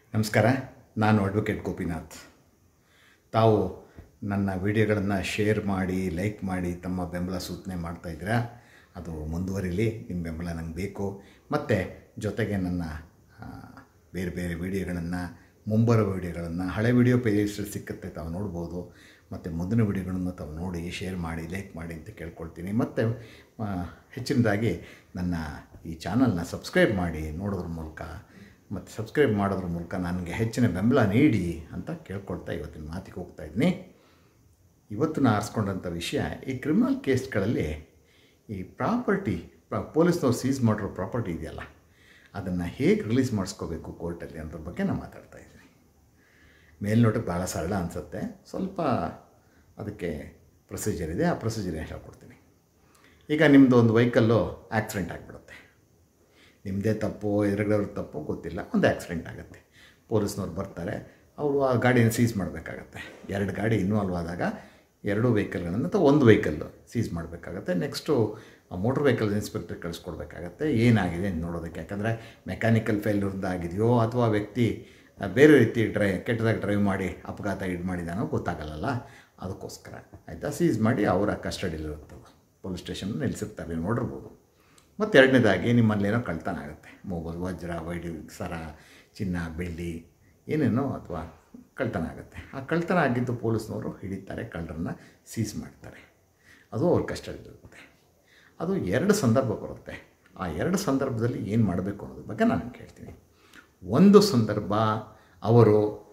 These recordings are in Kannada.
ನಮಸ್ಕಾರ ನಾನು ಅಡ್ವೊಕೇಟ್ ಗೋಪಿನಾಥ್ ತಾವು ನನ್ನ ವಿಡಿಯೋಗಳನ್ನು ಶೇರ್ ಮಾಡಿ ಲೈಕ್ ಮಾಡಿ ತಮ್ಮ ಬೆಂಬಲ ಸೂಚನೆ ಮಾಡ್ತಾಯಿದ್ದೀರಾ ಅದು ಮುಂದುವರಿಲಿ ನಿಮ್ಮ ಬೆಂಬಲ ನಂಗೆ ಬೇಕು ಮತ್ತು ಜೊತೆಗೆ ನನ್ನ ಆ, ಬೇರೆ ಬೇರೆ ವಿಡಿಯೋಗಳನ್ನು ಮುಂಬರೋ ವಿಡಿಯೋಗಳನ್ನು ಹಳೆ ವಿಡಿಯೋ ಪ್ಲೇಲಿಸ್ಟಲ್ಲಿ ಸಿಕ್ಕತ್ತೆ ತಾವು ನೋಡ್ಬೋದು ಮತ್ತು ಮುಂದಿನ ವಿಡಿಯೋಗಳನ್ನು ತಾವು ನೋಡಿ ಶೇರ್ ಮಾಡಿ ಲೈಕ್ ಮಾಡಿ ಅಂತ ಕೇಳ್ಕೊಳ್ತೀನಿ ಮತ್ತು ಆ, ಹೆಚ್ಚಿನದಾಗಿ ನನ್ನ ಈ ಚಾನಲ್ನ ಸಬ್ಸ್ಕ್ರೈಬ್ ಮಾಡಿ ನೋಡೋದ್ರ ಮೂಲಕ ಮತ್ತು ಸಬ್ಸ್ಕ್ರೈಬ್ ಮಾಡೋದ್ರ ಮೂಲಕ ನನಗೆ ಹೆಚ್ಚಿನ ಬೆಂಬಲ ನೀಡಿ ಅಂತ ಕೇಳ್ಕೊಳ್ತಾ ಇವತ್ತಿನ ಮಾತಿಗೆ ಹೋಗ್ತಾ ಇದ್ದೀನಿ ಇವತ್ತು ನಾನು ಆರಿಸ್ಕೊಂಡಂಥ ವಿಷಯ ಈ ಕ್ರಿಮಿನಲ್ ಕೇಸ್ಗಳಲ್ಲಿ ಈ ಪ್ರಾಪರ್ಟಿ ಪೊಲೀಸ್ನವ್ರು ಸೀಸ್ ಮಾಡಿರೋ ಪ್ರಾಪರ್ಟಿ ಇದೆಯಲ್ಲ ಅದನ್ನು ಹೇಗೆ ರಿಲೀಸ್ ಮಾಡಿಸ್ಕೋಬೇಕು ಕೋರ್ಟಲ್ಲಿ ಅನ್ನೋದ್ರ ಬಗ್ಗೆ ನಾನು ಮಾತಾಡ್ತಾ ಇದ್ದೀನಿ ಮೇಲ್ನೋಟಕ್ಕೆ ಭಾಳ ಸರಳ ಅನಿಸುತ್ತೆ ಸ್ವಲ್ಪ ಅದಕ್ಕೆ ಪ್ರೊಸೀಜರ್ ಇದೆ ಆ ಪ್ರೊಸೀಜರ್ ಹೇಳ್ಕೊಡ್ತೀನಿ ಈಗ ನಿಮ್ಮದು ಒಂದು ವೆಹಿಕಲ್ಲು ಆಕ್ಸಿಡೆಂಟ್ ಆಗಿಬಿಡುತ್ತೆ ನಿಮ್ಮದೇ ತಪ್ಪು ಎದುರುಗಡೆಯವ್ರ ತಪ್ಪು ಗೊತ್ತಿಲ್ಲ ಒಂದು ಆಕ್ಸಿಡೆಂಟ್ ಆಗುತ್ತೆ ಪೊಲೀಸ್ನವ್ರು ಬರ್ತಾರೆ ಅವರು ಆ ಗಾಡಿನ ಸೀಸ್ ಮಾಡಬೇಕಾಗತ್ತೆ ಎರಡು ಗಾಡಿ ಇನ್ವಾಲ್ವ್ ಆದಾಗ ಎರಡು ವೆಹಿಕಲ್ಗಳನ್ನು ಅಥವಾ ಒಂದು ವೆಹಿಕಲ್ಲು ಸೀಸ್ ಮಾಡಬೇಕಾಗತ್ತೆ ನೆಕ್ಸ್ಟು ಮೋಟ್ರ್ ವೆಹಿಕಲ್ ಇನ್ಸ್ಪೆಕ್ಟರ್ ಕಳಿಸ್ಕೊಡ್ಬೇಕಾಗತ್ತೆ ಏನಾಗಿದೆ ಅಂತ ನೋಡೋದಕ್ಕೆ ಯಾಕಂದರೆ ಮೆಕ್ಯಾನಿಕಲ್ ಫೇಲ್ಯೂರ್ದು ಆಗಿದೆಯೋ ಅಥವಾ ವ್ಯಕ್ತಿ ಆ, ಬೇರೆ ರೀತಿ ಡ್ರೈ ಕೆಟ್ಟದಾಗಿ ಡ್ರೈವ್ ಮಾಡಿ ಅಪಘಾತ ಇದು ಮಾಡಿದಾನೋ ಗೊತ್ತಾಗಲ್ಲಲ್ಲ ಅದಕ್ಕೋಸ್ಕರ ಆಯಿತಾ ಸೀಸ್ ಮಾಡಿ ಅವರ ಕಸ್ಟಡಿಲಿರುತ್ತವೆ ಪೊಲೀಸ್ ಸ್ಟೇಷನ್ ನಿಲ್ಲಿಸಿರ್ತಾರೆ ನೀವು ನೋಡಿರ್ಬೋದು ಮತ್ತು ಎರಡನೇದಾಗಿ ನಿಮ್ಮಲ್ಲೇನೋ ಕಳ್ತನ ಆಗುತ್ತೆ ಮೊಬೈಲ್ ವಜ್ರ ವೈಡಿ ಸರ ಚಿನ್ನ ಬೆಳ್ಳಿ ಏನೇನೋ ಅಥವಾ ಕಳ್ತನ ಆಗುತ್ತೆ ಆ ಕಳ್ತನ ಆಗಿದ್ದು ಪೊಲೀಸ್ನವರು ಹಿಡಿತಾರೆ ಕಳ್ಳರನ್ನ ಸೀಸ್ ಮಾಡ್ತಾರೆ ಅದು ಅವ್ರ ಕಸ್ಟಡಿಲಿರುತ್ತೆ ಅದು ಎರಡು ಸಂದರ್ಭ ಬರುತ್ತೆ ಆ ಎರಡು ಸಂದರ್ಭದಲ್ಲಿ ಏನು ಮಾಡಬೇಕು ಅನ್ನೋದ್ರ ಬಗ್ಗೆ ನಾನು ಕೇಳ್ತೀನಿ ಒಂದು ಸಂದರ್ಭ ಅವರು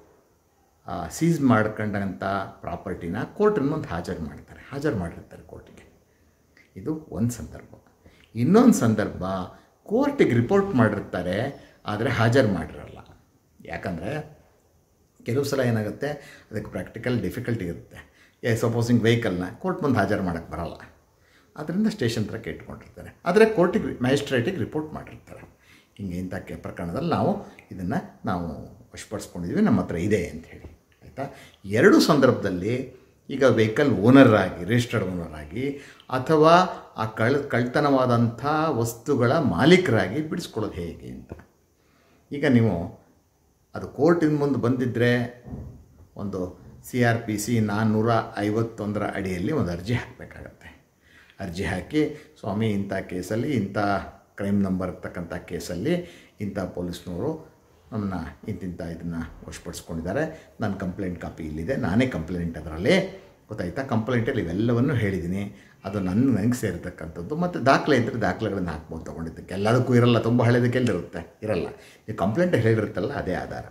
ಸೀಸ್ ಮಾಡ್ಕೊಂಡಂಥ ಪ್ರಾಪರ್ಟಿನ ಕೋರ್ಟಿನ ಮುಂದೆ ಹಾಜರು ಮಾಡ್ತಾರೆ ಹಾಜರು ಮಾಡಿರ್ತಾರೆ ಕೋರ್ಟಿಗೆ ಇದು ಒಂದು ಸಂದರ್ಭ ಇನ್ನೊಂದು ಸಂದರ್ಭ ಕೋರ್ಟಿಗೆ ರಿಪೋರ್ಟ್ ಮಾಡಿರ್ತಾರೆ ಆದರೆ ಹಾಜರು ಮಾಡಿರಲ್ಲ ಯಾಕಂದರೆ ಕೆಲವು ಸಲ ಏನಾಗುತ್ತೆ ಅದಕ್ಕೆ ಪ್ರಾಕ್ಟಿಕಲ್ ಡಿಫಿಕಲ್ಟಿ ಇರುತ್ತೆ ಏ ಸಪೋಸಿಂಗ್ ವೆಹಿಕಲ್ನ ಕೋರ್ಟ್ ಮುಂದೆ ಹಾಜರು ಮಾಡೋಕ್ಕೆ ಬರಲ್ಲ ಅದರಿಂದ ಸ್ಟೇಷನ್ ಹತ್ರ ಇಟ್ಕೊಂಡಿರ್ತಾರೆ ಆದರೆ ಕೋರ್ಟಿಗೆ ಮ್ಯಾಜಿಸ್ಟ್ರೇಟಿಗೆ ರಿಪೋರ್ಟ್ ಮಾಡಿರ್ತಾರೆ ಹಿಂಗೆ ಇಂಥ ಕೆ ಪ್ರಕರಣದಲ್ಲಿ ನಾವು ಇದನ್ನು ನಾವು ವಶಪಡಿಸ್ಕೊಂಡಿದ್ದೀವಿ ನಮ್ಮ ಹತ್ರ ಇದೆ ಅಂತ ಹೇಳಿ ಆಯಿತಾ ಎರಡು ಸಂದರ್ಭದಲ್ಲಿ ಈಗ ವೆಹಿಕಲ್ ಓನರ್ ಆಗಿ ರಿಜಿಸ್ಟರ್ಡ್ ಓನರ್ ಆಗಿ ಅಥವಾ ಆ ಕಳ್ ಕಳ್ತನವಾದಂಥ ವಸ್ತುಗಳ ಮಾಲೀಕರಾಗಿ ಬಿಡಿಸ್ಕೊಳ್ಳೋದು ಹೇಗೆ ಅಂತ ಈಗ ನೀವು ಅದು ಕೋರ್ಟಿನ ಮುಂದೆ ಬಂದಿದ್ದರೆ ಒಂದು ಸಿ ಆರ್ ಪಿ ಸಿ ನಾನ್ನೂರ ಐವತ್ತೊಂದರ ಅಡಿಯಲ್ಲಿ ಒಂದು ಅರ್ಜಿ ಹಾಕಬೇಕಾಗತ್ತೆ ಅರ್ಜಿ ಹಾಕಿ ಸ್ವಾಮಿ ಇಂಥ ಕೇಸಲ್ಲಿ ಇಂಥ ಕ್ರೈಮ್ ನಂಬರ್ ಇರ್ತಕ್ಕಂಥ ಕೇಸಲ್ಲಿ ಇಂಥ ಪೊಲೀಸ್ನವರು ನಮ್ಮನ್ನ ಇಂತಿಂಥ ಇದನ್ನು ವಶಪಡಿಸ್ಕೊಂಡಿದ್ದಾರೆ ನನ್ನ ಕಂಪ್ಲೇಂಟ್ ಕಾಪಿ ಇಲ್ಲಿದೆ ನಾನೇ ಕಂಪ್ಲೇಂಟ್ ಅದರಲ್ಲಿ ಗೊತ್ತಾಯ್ತಾ ಕಂಪ್ಲೇಂಟಲ್ಲಿ ಇವೆಲ್ಲವನ್ನು ಹೇಳಿದ್ದೀನಿ ಅದು ನನ್ನ ನನಗೆ ಸೇರಿರ್ತಕ್ಕಂಥದ್ದು ಮತ್ತು ದಾಖಲೆ ಇದ್ದರೆ ದಾಖಲೆಗಳನ್ನು ಹಾಕ್ಬೋದು ತೊಗೊಂಡಿದ್ದಕ್ಕೆ ಎಲ್ಲದಕ್ಕೂ ಇರಲ್ಲ ತುಂಬ ಹಳೆದಕ್ಕೆ ಎಲ್ಲಿರುತ್ತೆ ಇರಲ್ಲ ನೀವು ಕಂಪ್ಲೇಂಟ್ ಹೇಳಿರುತ್ತಲ್ಲ ಅದೇ ಆಧಾರ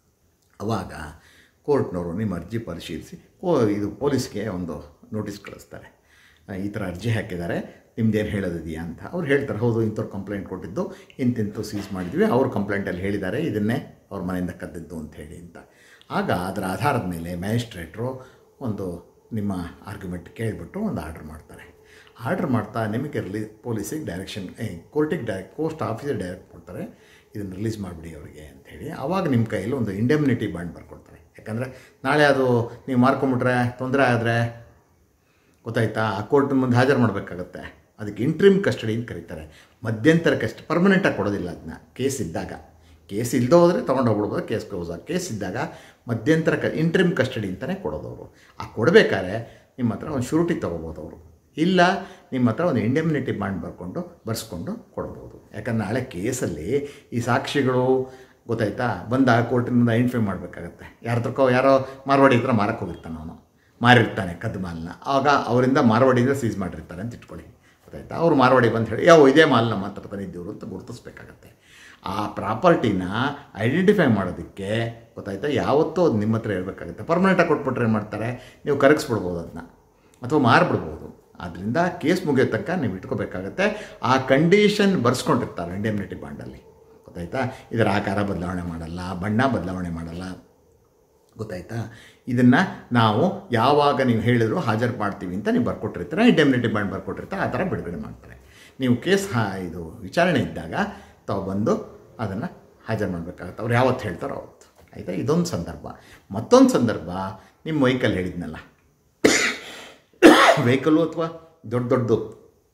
ಅವಾಗ ಕೋರ್ಟ್ನವರು ನಿಮ್ಮ ಅರ್ಜಿ ಪರಿಶೀಲಿಸಿ ಕೋ ಇದು ಪೊಲೀಸ್ಗೆ ಒಂದು ನೋಟಿಸ್ ಕಳಿಸ್ತಾರೆ ಆ, ಈ ಥರ ಅರ್ಜಿ ಹಾಕಿದ್ದಾರೆ ನಿಮ್ದೇನು ಹೇಳೋದಿದೆಯಾ ಅಂತ ಅವ್ರು ಹೇಳ್ತಾರೆ ಹೌದು ಇಂಥವ್ರು ಕಂಪ್ಲೇಂಟ್ ಕೊಟ್ಟಿದ್ದು ಇಂತಿಂತು ಸೀಸ್ ಮಾಡಿದ್ವಿ ಅವ್ರ ಕಂಪ್ಲೇಂಟಲ್ಲಿ ಹೇಳಿದ್ದಾರೆ ಇದನ್ನೇ ಅವ್ರ ಮನೆಯಿಂದ ಕದ್ದಿದ್ದು ಅಂತ ಹೇಳಿ ಅಂತ ಆಗ ಅದರ ಆಧಾರದ ಮೇಲೆ ಮ್ಯಾಜಿಸ್ಟ್ರೇಟ್ರು ಒಂದು ನಿಮ್ಮ ಆರ್ಗ್ಯುಮೆಂಟ್ ಕೇಳಿಬಿಟ್ಟು ಒಂದು ಆರ್ಡ್ರ್ ಮಾಡ್ತಾರೆ ಆರ್ಡ್ರ್ ಮಾಡ್ತಾ ನಿಮಗೆ ರಿಲೀ ಪೊಲೀಸಿಗೆ ಡೈರೆಕ್ಷನ್ ಕೋರ್ಟಿಗೆ ಡೈರೆಕ್ಟ್ ಪೋಸ್ಟ್ ಆಫೀಸಿಗೆ ಡೈರೆಕ್ಟ್ ಕೊಡ್ತಾರೆ ಇದನ್ನು ರಿಲೀಸ್ ಮಾಡಿಬಿಡಿ ಅವರಿಗೆ ಅಂಥೇಳಿ ಆವಾಗ ನಿಮ್ಮ ಕೈಯಲ್ಲಿ ಒಂದು ಇಂಡೆಮ್ನಿಟಿ ಬಾಂಡ್ ಬರ್ಕೊಡ್ತಾರೆ ಯಾಕಂದರೆ ನಾಳೆ ಅದು ನೀವು ಮಾರ್ಕೊಂಬಿಟ್ರೆ ತೊಂದರೆ ಆದರೆ ಗೊತ್ತಾಯ್ತಾ ಆ ಕೋರ್ಟ್ ಮುಂದೆ ಹಾಜರು ಮಾಡಬೇಕಾಗತ್ತೆ ಅದಕ್ಕೆ ಇಂಟ್ರಿಮ್ ಕಸ್ಟಡಿ ಅಂತ ಕರೀತಾರೆ ಮಧ್ಯಂತರ ಕಸ್ಟಡಿ ಪರ್ಮನೆಂಟಾಗಿ ಕೊಡೋದಿಲ್ಲ ಅದನ್ನ ಕೇಸ್ ಇದ್ದಾಗ ಕೇಸ್ ಇಲ್ಲದೆ ಹೋದರೆ ತೊಗೊಂಡು ಹೋಗ್ಬಿಡ್ಬೋದು ಕೇಸ್ ಕ್ಲೋಸ್ ಆಗಿ ಕೇಸ್ ಇದ್ದಾಗ ಮಧ್ಯಂತರ ಕ ಇಂಟ್ರಿಮ್ ಕಸ್ಟಡಿ ಅಂತಲೇ ಕೊಡೋದವರು ಆ ಕೊಡಬೇಕಾದ್ರೆ ನಿಮ್ಮ ಹತ್ರ ಒಂದು ಶೂರಿಟಿ ತೊಗೋಬೋದು ಅವರು ಇಲ್ಲ ನಿಮ್ಮ ಹತ್ರ ಒಂದು ಇಂಡೆಮ್ನಿಟಿ ಬಾಂಡ್ ಬರ್ಕೊಂಡು ಬರ್ಸ್ಕೊಂಡು ಕೊಡ್ಬೋದು ಯಾಕಂದ್ರೆ ನಾಳೆ ಕೇಸಲ್ಲಿ ಈ ಸಾಕ್ಷಿಗಳು ಗೊತ್ತಾಯ್ತಾ ಬಂದ ಕೋರ್ಟಿನಿಂದ ಐಡೆಂಟಿಫೈ ಮಾಡಬೇಕಾಗತ್ತೆ ಯಾರ ಹತ್ರಕ್ಕೋ ಯಾರೋ ಮಾರ್ವಾಡಿ ಹತ್ರ ಮಾರಕ್ಕೆ ಹೋಗಿರ್ತಾನೆ ಅವನು ಮಾರಿರ್ತಾನೆ ಕದ್ದು ಮಾಲನ್ನ ಆಗ ಅವರಿಂದ ಮಾರವಾಡಿಯಿಂದ ಸೀಸ್ ಮಾಡಿರ್ತಾರೆ ಅಂತ ಇಟ್ಕೊಳ್ಳಿ ಗೊತ್ತಾಯ್ತಾ ಅವ್ರು ಮಾರವಾಡಿ ಬಂದು ಹೇಳಿ ಯಾವ ಇದೇ ಮಾಲ್ ನಮ್ಮ ಹತ್ರ ತಂದಿದ್ದೀವ್ರು ಅಂತ ಗುರುತಿಸ್ಬೇಕಾಗತ್ತೆ ಆ ಪ್ರಾಪರ್ಟಿನ ಐಡೆಂಟಿಫೈ ಮಾಡೋದಕ್ಕೆ ಗೊತ್ತಾಯ್ತಾ ಯಾವತ್ತೂ ಅದು ನಿಮ್ಮ ಹತ್ರ ಇರಬೇಕಾಗುತ್ತೆ ಪರ್ಮನೆಂಟಾಗಿ ಕೊಟ್ಬಿಟ್ರೆ ಏನು ಮಾಡ್ತಾರೆ ನೀವು ಕರಗಿಸ್ಬಿಡ್ಬೋದು ಅದನ್ನ ಅಥವಾ ಮಾರ್ಬಿಡ್ಬೋದು ಆದ್ದರಿಂದ ಕೇಸ್ ಮುಗಿಯೋ ತನಕ ನೀವು ಇಟ್ಕೋಬೇಕಾಗತ್ತೆ ಆ ಕಂಡೀಷನ್ ಬರ್ಸ್ಕೊಂಡಿರ್ತಾರೆ ಇಂಡೆಮ್ನಿಟಿ ಬಾಂಡಲ್ಲಿ ಗೊತ್ತಾಯ್ತಾ ಇದರ ಆಕಾರ ಬದಲಾವಣೆ ಮಾಡಲ್ಲ ಬಣ್ಣ ಬದಲಾವಣೆ ಮಾಡಲ್ಲ ಗೊತ್ತಾಯ್ತಾ ಇದನ್ನು ನಾವು ಯಾವಾಗ ನೀವು ಹೇಳಿದ್ರು ಹಾಜರು ಮಾಡ್ತೀವಿ ಅಂತ ನೀವು ಬರ್ಕೊಟ್ಟಿರ್ತೀರ ಇಂಡೆಮ್ನಿಟಿ ಬಾಂಡ್ ಬರ್ಕೊಟ್ಟಿರ್ತಾರೆ ಆ ಥರ ಬಿಡುಗಡೆ ಮಾಡ್ತಾರೆ ನೀವು ಕೇಸ್ ಹಾ ಇದು ವಿಚಾರಣೆ ಇದ್ದಾಗ ತಾವು ಬಂದು ಅದನ್ನು ಹಾಜರು ಮಾಡಬೇಕಾಗತ್ತೆ ಅವ್ರು ಯಾವತ್ತು ಹೇಳ್ತಾರೋ ಅವತ್ತು ಆಯಿತಾ ಇದೊಂದು ಸಂದರ್ಭ ಮತ್ತೊಂದು ಸಂದರ್ಭ ನಿಮ್ಮ ವೆಹಿಕಲ್ ಹೇಳಿದ್ನಲ್ಲ ವೆಹಿಕಲ್ಲು ಅಥವಾ ದೊಡ್ಡ ದೊಡ್ಡ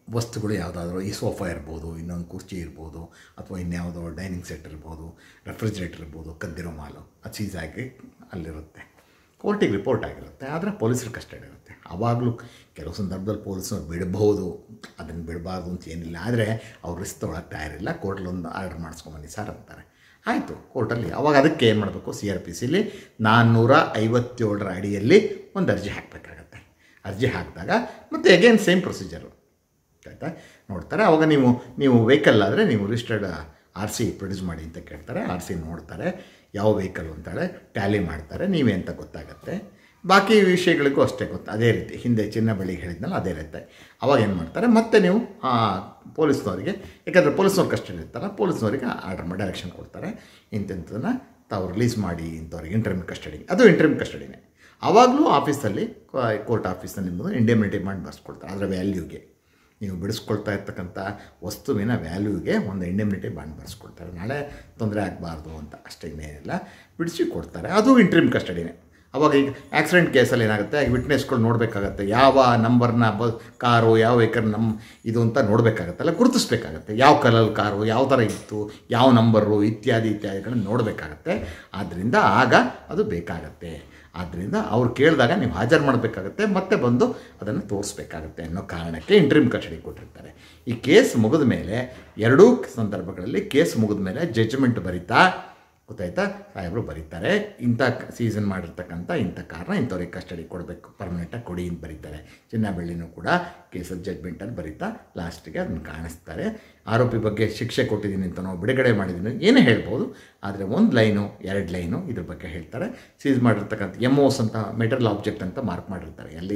ವಸ್ತುಗಳು ಯಾವುದಾದ್ರೂ ಈ ಸೋಫಾ ಇರ್ಬೋದು ಇನ್ನೊಂದು ಕುರ್ಚಿ ಇರ್ಬೋದು ಅಥವಾ ಇನ್ಯಾವುದೋ ಡೈನಿಂಗ್ ಸೆಟ್ ಇರ್ಬೋದು ರೆಫ್ರಿಜ್ರೇಟರ್ ಇರ್ಬೋದು ಕದ್ದಿರೋ ಮಾಲು ಅದು ಸೀಸಾಗಿ ಅಲ್ಲಿರುತ್ತೆ ಕೋರ್ಟಿಗೆ ರಿಪೋರ್ಟ್ ಆಗಿರುತ್ತೆ ಆದರೆ ಪೊಲೀಸರ ಕಸ್ಟಡಿ ಇರುತ್ತೆ ಆವಾಗಲೂ ಕೆಲವು ಸಂದರ್ಭದಲ್ಲಿ ಪೊಲೀಸರು ಬಿಡಬಹುದು ಅದನ್ನು ಬಿಡಬಾರ್ದು ಅಂತ ಏನಿಲ್ಲ ಆದರೆ ಅವ್ರು ರಿಸ್ಕ್ ತೊಗೊಳಕ್ಕೆ ತಯಾರಿಲ್ಲ ಕೋರ್ಟಲ್ಲಿ ಒಂದು ಆರ್ಡರ್ ಮಾಡಿಸ್ಕೊಂಬನ್ನಿ ಸರ್ ಅಂತಾರೆ ಆಯಿತು ಕೋರ್ಟಲ್ಲಿ ಅವಾಗ ಅದಕ್ಕೆ ಏನು ಮಾಡಬೇಕು ಸಿ ಆರ್ ಪಿ ಸಿಲಿ ನಾನ್ನೂರ ಐವತ್ತೇಳರ ಅಡಿಯಲ್ಲಿ ಒಂದು ಅರ್ಜಿ ಹಾಕಬೇಕಾಗತ್ತೆ ಅರ್ಜಿ ಹಾಕಿದಾಗ ಮತ್ತು ಅಗೇನ್ ಸೇಮ್ ಪ್ರೊಸೀಜರು ಆಯಿತಾ ನೋಡ್ತಾರೆ ಅವಾಗ ನೀವು ನೀವು ವೆಹಿಕಲ್ ಆದರೆ ನೀವು ರಿಜಿಸ್ಟರ್ಡ್ ಆರ್ ಸಿ ಪ್ರೊಡ್ಯೂಸ್ ಮಾಡಿ ಅಂತ ಕೇಳ್ತಾರೆ ಆರ್ ಸಿ ನೋಡ್ತಾರೆ ಯಾವ ವೆಹಿಕಲ್ ಅಂತಾಳೆ ಟ್ಯಾಲಿ ಮಾಡ್ತಾರೆ ನೀವೇ ಅಂತ ಗೊತ್ತಾಗತ್ತೆ ಬಾಕಿ ವಿಷಯಗಳಿಗೂ ಅಷ್ಟೇ ಗೊತ್ತು ಅದೇ ರೀತಿ ಹಿಂದೆ ಚಿನ್ನ ಬೆಳಿಗ್ಗೆ ಹೇಳಿದ್ನಲ್ಲ ಅದೇ ಇರುತ್ತೆ ಅವಾಗ ಏನು ಮಾಡ್ತಾರೆ ಮತ್ತೆ ನೀವು ಪೊಲೀಸ್ನವರಿಗೆ ಯಾಕಂದರೆ ಪೊಲೀಸ್ನವ್ರ ಕಸ್ಟಡಿ ಇರ್ತಾರ ಪೊಲೀಸ್ನವರಿಗೆ ಆರ್ಡರ್ ಮಾಡಿ ಡೈರೆಕ್ಷನ್ ಕೊಡ್ತಾರೆ ಇಂತಿಂಥದನ್ನು ತಾವು ರಿಲೀಸ್ ಮಾಡಿ ಇಂಥವ್ರಿಗೆ ಇಂಟರ್ಮ್ ಕಸ್ಟಡಿ ಅದು ಇಂಟರ್ಮ್ ಕಸ್ಟಡಿನೇ ಆವಾಗಲೂ ಆಫೀಸಲ್ಲಿ ಕೋರ್ಟ್ ಆಫೀಸಲ್ಲಿ ನಿಮ್ಮದು ಇಂಡಿಮಿನಿಟಿ ಮಾಡಿ ಬರ್ಸ್ಕೊಳ್ತಾರೆ ಅದರ ವ್ಯಾಲ್ಯೂಗೆ ನೀವು ಬಿಡಿಸ್ಕೊಳ್ತಾ ಇರ್ತಕ್ಕಂಥ ವಸ್ತುವಿನ ವ್ಯಾಲ್ಯೂಗೆ ಒಂದು ಇಂಡಿಮಿನಿಟಿ ಬಾಂಡ್ ಬರ್ಸ್ಕೊಳ್ತಾರೆ ನಾಳೆ ತೊಂದರೆ ಆಗಬಾರ್ದು ಅಂತ ಅಷ್ಟೇ ಇನ್ನೇನಿಲ್ಲ ಬಿಡಿಸಿ ಕೊಡ್ತಾರೆ ಅದು ಇಂಟ್ರಿಮ್ ಕಸ್ಟಡಿನೇ ಅವಾಗ ಈಗ ಆಕ್ಸಿಡೆಂಟ್ ಕೇಸಲ್ಲಿ ಏನಾಗುತ್ತೆ ವಿಟ್ನೆಸ್ಗಳು ನೋಡಬೇಕಾಗತ್ತೆ ಯಾವ ನಂಬರ್ನ ಬ ಕಾರು ಯಾವ ವೆಹಿಕಲ್ ನಮ್ಮ ಇದು ಅಂತ ನೋಡಬೇಕಾಗತ್ತಲ್ಲ ಗುರುತಿಸ್ಬೇಕಾಗತ್ತೆ ಯಾವ ಕಲರ್ ಕಾರು ಯಾವ ಥರ ಇತ್ತು ಯಾವ ನಂಬರು ಇತ್ಯಾದಿ ಇತ್ಯಾದಿಗಳನ್ನ ನೋಡಬೇಕಾಗತ್ತೆ ಆದ್ದರಿಂದ ಆಗ ಅದು ಬೇಕಾಗತ್ತೆ ಆದ್ದರಿಂದ ಅವ್ರು ಕೇಳಿದಾಗ ನೀವು ಹಾಜರು ಮಾಡಬೇಕಾಗತ್ತೆ ಮತ್ತೆ ಬಂದು ಅದನ್ನು ತೋರಿಸ್ಬೇಕಾಗತ್ತೆ ಅನ್ನೋ ಕಾರಣಕ್ಕೆ ಇಂಟ್ರಿಮ್ ಕಸ್ಟಡಿ ಕೊಟ್ಟಿರ್ತಾರೆ ಈ ಕೇಸ್ ಮುಗಿದ ಮೇಲೆ ಎರಡೂ ಸಂದರ್ಭಗಳಲ್ಲಿ ಕೇಸ್ ಮುಗಿದ ಮೇಲೆ ಜಡ್ಜ್ಮೆಂಟ್ ಬರೀತಾ ಗೊತ್ತಾಯ್ತಾ ಸಾಹೇಬರು ಬರೀತಾರೆ ಇಂಥ ಸೀಸನ್ ಮಾಡಿರ್ತಕ್ಕಂಥ ಇಂಥ ಕಾರಣ ಇಂಥವ್ರಿಗೆ ಕಸ್ಟಡಿ ಕೊಡಬೇಕು ಪರ್ಮನೆಂಟಾಗಿ ಕೊಡಿ ಅಂತ ಬರೀತಾರೆ ಚಿನ್ನ ಬೆಳ್ಳಿನೂ ಕೂಡ ಕೇಸಲ್ಲಿ ಜಡ್ಮೆಂಟಲ್ಲಿ ಬರೀತಾ ಲಾಸ್ಟಿಗೆ ಅದನ್ನು ಕಾಣಿಸ್ತಾರೆ ಆರೋಪಿ ಬಗ್ಗೆ ಶಿಕ್ಷೆ ಕೊಟ್ಟಿದ್ದೀನಿ ಅಂತ ನಾವು ಬಿಡುಗಡೆ ಮಾಡಿದ್ದೀನಿ ಏನೇ ಹೇಳ್ಬೋದು ಆದರೆ ಒಂದು ಲೈನು ಎರಡು ಲೈನು ಇದ್ರ ಬಗ್ಗೆ ಹೇಳ್ತಾರೆ ಸೀಸ್ ಮಾಡಿರ್ತಕ್ಕಂಥ ಎಮ್ ಓಸ್ ಅಂತ ಮೆಟೀರಿಯಲ್ ಆಬ್ಜೆಕ್ಟ್ ಅಂತ ಮಾರ್ಕ್ ಮಾಡಿರ್ತಾರೆ ಅಲ್ಲಿ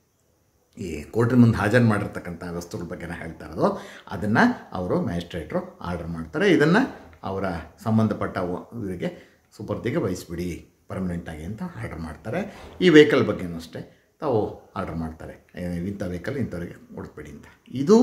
ಈ ಕೋರ್ಟಿನ ಮುಂದೆ ಹಾಜರು ಮಾಡಿರ್ತಕ್ಕಂಥ ವಸ್ತುಗಳ ಬಗ್ಗೆ ಹೇಳ್ತಾ ಇರೋದು ಅದನ್ನು ಅವರು ಮ್ಯಾಜಿಸ್ಟ್ರೇಟ್ರು ಆರ್ಡರ್ ಮಾಡ್ತಾರೆ ಇದನ್ನು ಅವರ ಸಂಬಂಧಪಟ್ಟ ವ- ಇವರಿಗೆ ಸುಪರ್ದಿಗೆ ವಹಿಸ್ಬಿಡಿ ಪರ್ಮನೆಂಟಾಗಿ ಅಂತ ಆರ್ಡರ್ ಮಾಡ್ತಾರೆ ಈ ವೆಹಿಕಲ್ ಬಗ್ಗೆನೂ ಅಷ್ಟೇ ತಾವು ಆರ್ಡರ್ ಮಾಡ್ತಾರೆ ಏ, ಇಂಥ ವೆಹಿಕಲ್ ಇಂಥವ್ರಿಗೆ ಕೊಡ್ಬೇಡಿ ಅಂತ ಇದು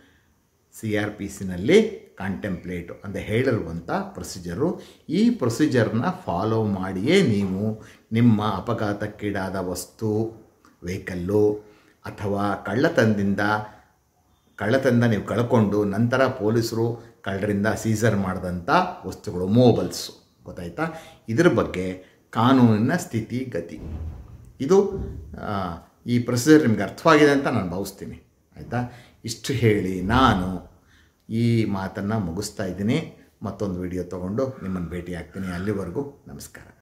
ಸಿ ಆರ್ ಪಿ ಸಿನಲ್ಲಿ ಕಾಂಟೆಂಪ್ಲೇಟು ಅಂದರೆ ಹೇಳಿರುವಂಥ ಪ್ರೊಸೀಜರು ಈ ಪ್ರೊಸೀಜರ್ನ ಫಾಲೋ ಮಾಡಿಯೇ ನೀವು ನಿಮ್ಮ ಅಪಘಾತಕ್ಕೀಡಾದ ವಸ್ತು ವೆಹಿಕಲ್ಲು ಅಥವಾ ಕಳ್ಳತನದಿಂದ ಕಳ್ಳತನದಿಂದ ನೀವು ಕಳ್ಕೊಂಡು ನಂತರ ಪೊಲೀಸರು ಕಳ್ಳರಿಂದ ಸೀಸರ್ ಮಾಡಿದಂಥ ವಸ್ತುಗಳು ಮೊಬೈಲ್ಸು ಗೊತ್ತಾಯ್ತಾ ಇದ್ರ ಬಗ್ಗೆ ಕಾನೂನಿನ ಸ್ಥಿತಿ ಗತಿ ಇದು ಆ, ಈ ಪ್ರೊಸೀಜರ್ ನಿಮ್ಗೆ ಅರ್ಥವಾಗಿದೆ ಅಂತ ನಾನು ಭಾವಿಸ್ತೀನಿ ಆಯಿತಾ ಇಷ್ಟು ಹೇಳಿ ನಾನು ಈ ಮಾತನ್ನು ಮುಗಿಸ್ತಾ ಇದ್ದೀನಿ ಮತ್ತೊಂದು ವಿಡಿಯೋ ತೊಗೊಂಡು ನಿಮ್ಮನ್ನು ಭೇಟಿ ಆಗ್ತೀನಿ ಅಲ್ಲಿವರೆಗೂ ನಮಸ್ಕಾರ